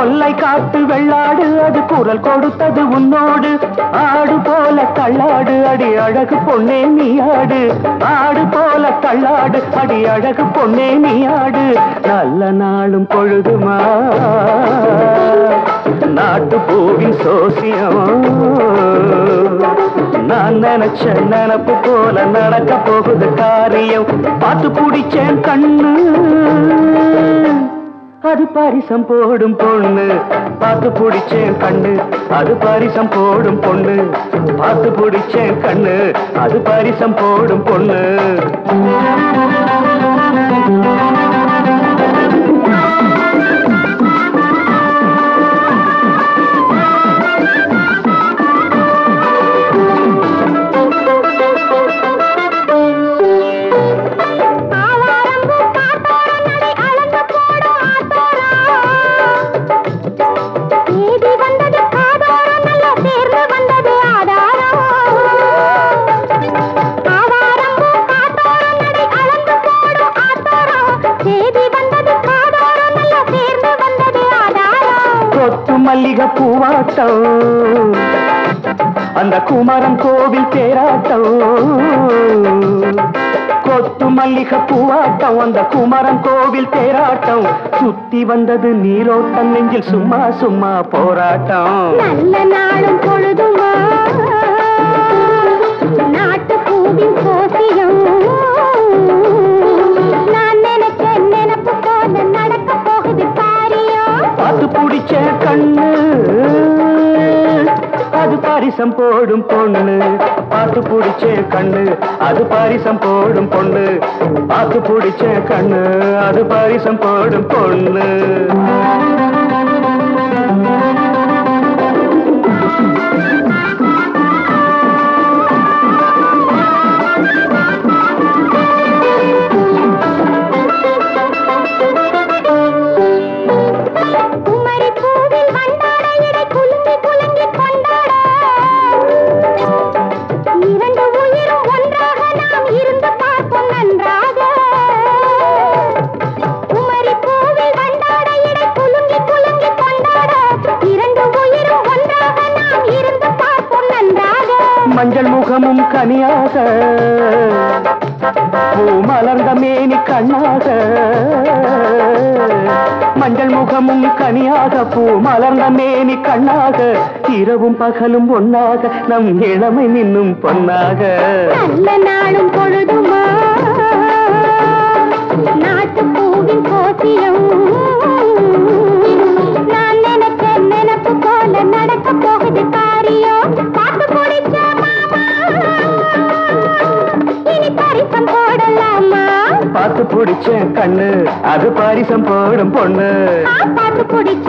கொல்லை காட்டு வெள்ளாடு அது குரல் கொடுத்தது உன்னோடு ஆடு போல தள்ளாடு அடி அழகு பொன்னே நீ ஆடு ஆடு போல தள்ளாடு அடி அழகு பொன்னே நீ ஆடு நல்ல நாளும் பொழுதுமா நாட்டு பூவின் சோசியம் நான் நினைச்ச நினப்பு போல நடக்க போகுது காரியம் பார்த்து பிடிச்சேன் கண்ணு அது பரிசம் போடும் பொண்ணு பார்த்து பிடிச்சேன் கண்ணு அது பரிசம் போடும் பொண்ணு பார்த்து பிடிச்சேன் கண்ணு அது பரிசம் போடும் பொண்ணு ஆவாரம்பூ காத்தோரம் நடை அளந்து போடும் ஆத்தோரம். தேடி வந்தது காதோரம் நல்ல சேர்ந்து வந்தது ஆதாரம். ஆவாரம்பூ காத்தோரம் நடை அளந்து போடும் ஆத்தோரம். தேடி வந்தது காதோரம் நல்ல சேர்ந்து வந்தது ஆதாரம். கொத்து மல்லிகை பூவாட்டம் அந்த குமரன் கோவில் தேராட்டம் கொத்து மல்லிகை பூவாட்டம் அந்த குமரன் கோவில் தேராட்டம் சுத்தி வந்தது நீரோட்டம் நெஞ்சில் சும்மா சும்மா போராட்டம் நல்ல நாளும் பொழுதுமா நாட்டு பூவின் கோசியம் நான் நினைச்ச நினப்பு போல நடக்க போகுது காரியம் பார்த்து பிடிச்ச கண்ணு அது பரிசம் போடும் பொண்ணு பார்த்து பிடிச்ச கண்ணு அது பரிசம் போடும் பொண்ணு பார்த்து பிடிச்ச கண்ணு அது பரிசம் போடும் பொண்ணு குமரி பூவில் வண்டாட இடை குலுங்கி குலுங்கி கொண்டாட இரண்டு உயிரும் ஒன்றாக நாம் இருந்து பார்ப்போம் நன்றாக குமரி பூவில் வண்டாட இடை குலுங்கி குலுங்கி கொண்டாட இரண்டு உயிரும் ஒன்றாக நாம் இருந்து பார்ப்போம் நன்றாக மஞ்சள் முகமும் கனியாக பூ மலர்ந்த மேனி கண்ணாக மஞ்சள் முகமும் கனியாக பூ மலர்ந்த மேனி கண்ணாக இரவும் பகலும் ஒன்னாக நம் இளமை நின்னும் பொன்னாக நல்ல நாளும் பொழுதுமா நாட்டு பூவின் கோசியம் நான் நினைச்ச நினப்பு போல நடக்க போகுது காரியம் பார்த்து பிடிச்ச மாமா இனி பரிசம் போடலாமா பார்த்து பிடிச்ச கண்ணு அது பரிசம் போடும் பொண்ணு ஆ, பார்த்து பிடிச்ச